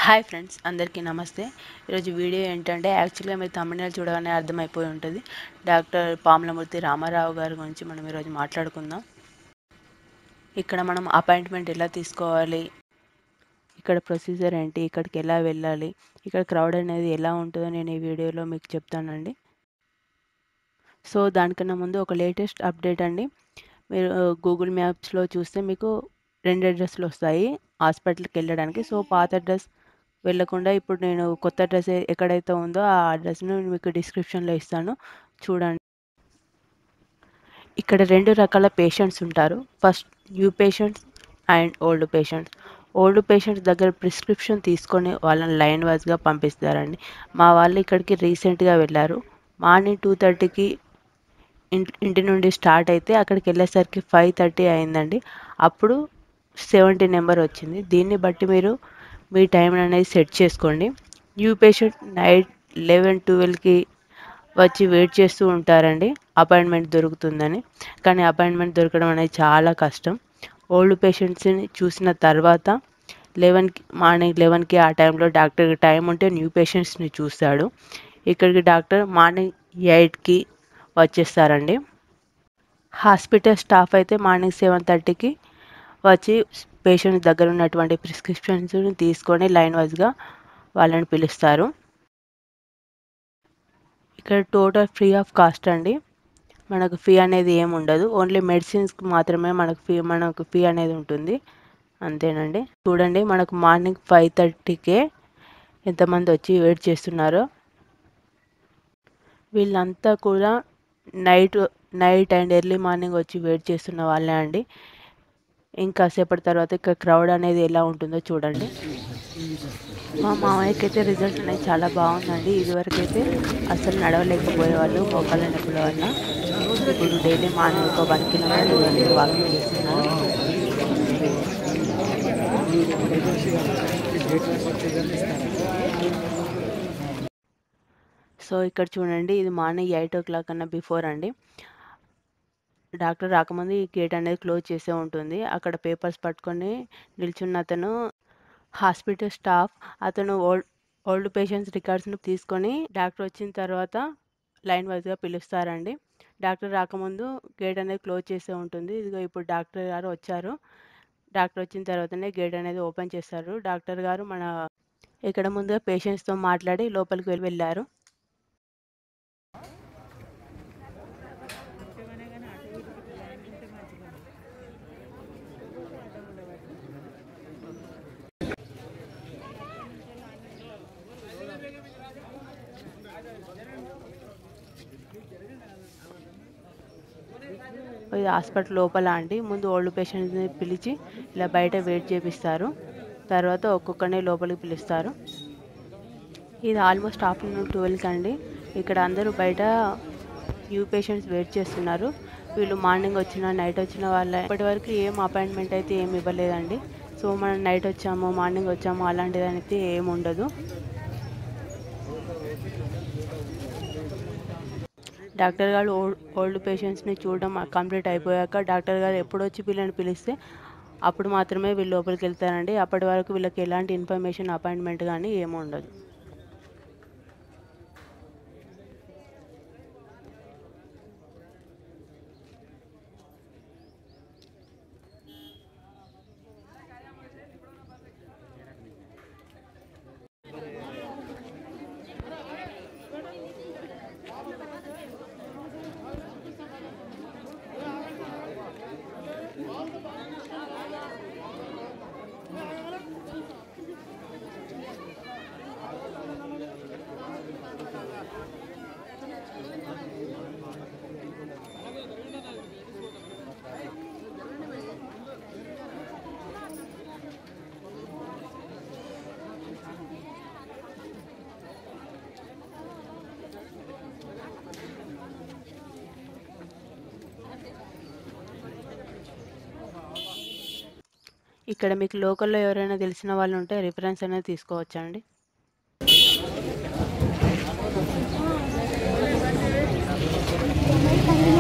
Hi friends అందరికీ నమస్తే ఈరోజు వీడియో ఏంటంటే యాక్చువల్గా మీరు తమిళనాడు చూడగానే అర్థమైపోయి ఉంటుంది డాక్టర్ పాములమూర్తి రామారావు గారి గురించి మనం ఈరోజు మాట్లాడుకుందాం ఇక్కడ మనం అపాయింట్మెంట్ ఎలా తీసుకోవాలి ఇక్కడ ప్రొసీజర్ ఏంటి ఇక్కడికి ఎలా వెళ్ళాలి ఇక్కడ క్రౌడ్ అనేది ఎలా ఉంటుందో నేను ఈ వీడియోలో మీకు చెప్తానండి సో దానికన్నా ముందు ఒక లేటెస్ట్ అప్డేట్ అండి మీరు గూగుల్ మ్యాప్స్లో చూస్తే మీకు రెండు అడ్రస్లు వస్తాయి హాస్పిటల్కి వెళ్ళడానికి సో పాత అడ్రస్ వెళ్ళకుండా ఇప్పుడు నేను కొత్త అడ్రస్ ఎక్కడైతే ఉందో ఆ అడ్రస్ను మీకు డిస్క్రిప్షన్లో ఇస్తాను చూడండి ఇక్కడ రెండు రకాల పేషెంట్స్ ఉంటారు first new patients and old patients old patients దగ్గర ప్రిస్క్రిప్షన్ తీసుకొని వాళ్ళని లైన్ వైజ్గా పంపిస్తారండి మా వాళ్ళు ఇక్కడికి రీసెంట్గా వెళ్ళారు మార్నింగ్ టూ థర్టీకి ఇంటి ఇంటి నుండి స్టార్ట్ అయితే అక్కడికి వెళ్ళేసరికి ఫైవ్ థర్టీ అయిందండి అప్పుడు సెవెంటీ నెంబర్ వచ్చింది దీన్ని బట్టి మీరు మీ టైం అనేది సెట్ చేసుకోండి న్యూ పేషెంట్ నైట్ లెవెన్ ట్వెల్వ్కి వచ్చి వెయిట్ చేస్తూ ఉంటారండి అపాయింట్మెంట్ దొరుకుతుందని కానీ అపాయింట్మెంట్ దొరకడం అనేది చాలా కష్టం ఓల్డ్ పేషెంట్స్ని చూసిన తర్వాత లెవెన్కి మార్నింగ్ లెవెన్కి ఆ టైంలో డాక్టర్కి టైం ఉంటే న్యూ పేషెంట్స్ని చూస్తాడు ఇక్కడికి డాక్టర్ మార్నింగ్ ఎయిట్కి వచ్చేస్తారండి హాస్పిటల్ స్టాఫ్ అయితే మార్నింగ్ సెవెన్ థర్టీకి వచ్చి పేషెంట్ దగ్గర ఉన్నటువంటి ప్రిస్క్రిప్షన్స్ని తీసుకొని లైన్ వైజ్గా వాళ్ళని పిలుస్తారు ఇక్కడ టోటల్ ఫ్రీ ఆఫ్ కాస్ట్ అండి మనకు ఫీ అనేది ఏమి ఉండదు ఓన్లీ మెడిసిన్స్కి మాత్రమే మనకు ఫీ మనకు ఫీ అనేది ఉంటుంది అంతేనండి చూడండి మనకు మార్నింగ్ ఫైవ్ థర్టీకే ఎంతమంది వచ్చి వెయిట్ చేస్తున్నారో వీళ్ళంతా కూడా night night and early morning వచ్చి వెయిట్ చేస్తున్న వాళ్ళే అండి ఇంకా సేపటి తర్వాత ఇక్కడ క్రౌడ్ అనేది ఎలా ఉంటుందో చూడండి మా మామయ్యకి అయితే రిజల్ట్ అనేది చాలా బాగుందండి ఇదివరకు అయితే అసలు నడవలేకపోయేవాళ్ళు మోకాళ్ళ నొప్పుల వల్ల ఇప్పుడు డైలీ మార్నింగ్ ఒక వన్ కిలోమీటర్ వాకింగ్ చేస్తున్నారు సో ఇక్కడ చూడండి ఇది మార్నింగ్ ఎయిట్ ఓ క్లాక్ కన్నా బిఫోర్ అండి డాక్టర్ రాకముందు ఈ గేట్ అనేది క్లోజ్ చేసే ఉంటుంది అక్కడ పేపర్స్ పట్టుకొని నిల్చున్న అతను హాస్పిటల్ స్టాఫ్ అతను ఓల్డ్ ఓల్డ్ పేషెంట్స్ రికార్డ్స్ని తీసుకొని డాక్టర్ వచ్చిన తర్వాత లైన్ వైజ్గా పిలుస్తారండి డాక్టర్ రాకముందు గేట్ అనేది క్లోజ్ చేసే ఉంటుంది ఇదిగో ఇప్పుడు డాక్టర్ గారు వచ్చారు డాక్టర్ వచ్చిన తర్వాతనే గేట్ అనేది ఓపెన్ చేస్తారు డాక్టర్ గారు మన ఇక్కడ ముందుగా పేషెంట్స్తో మాట్లాడి లోపలికి వెళ్ళి వెళ్ళారు ఇది హాస్పిటల్ లోపల అండి ముందు ఓల్డ్ పేషెంట్స్ని పిలిచి ఇలా బయట వెయిట్ చేపిస్తారు తర్వాత ఒక్కొక్కరిని లోపలికి పిలుస్తారు ఇది ఆల్మోస్ట్ ఆఫ్టర్నూన్ ట్వెల్వ్కి అండి ఇక్కడ అందరూ బయట న్యూ పేషెంట్స్ వెయిట్ చేస్తున్నారు వీళ్ళు మార్నింగ్ వచ్చిన నైట్ వచ్చిన వాళ్ళ ఇప్పటి వరకు ఏం అపాయింట్మెంట్ అయితే ఏమి ఇవ్వలేదండి సో మనం నైట్ వచ్చాము మార్నింగ్ వచ్చాము అలాంటిది అయితే ఏమి ఉండదు డాక్టర్ గారు ఓల్డ్ ఓల్డ్ పేషెంట్స్ని చూడడం కంప్లీట్ అయిపోయాక డాక్టర్ గారు ఎప్పుడు వచ్చి వీళ్ళని పిలిస్తే అప్పుడు మాత్రమే వీళ్ళు లోపలికి వెళ్తారండి అప్పటి వరకు వీళ్ళకి ఎలాంటి ఇన్ఫర్మేషన్ అపాయింట్మెంట్ కానీ ఏమి ఉండదు ఇక్కడ మీకు లోకల్లో ఎవరైనా తెలిసిన వాళ్ళు ఉంటే రిఫరెన్స్ అనేది తీసుకోవచ్చండి Thank you.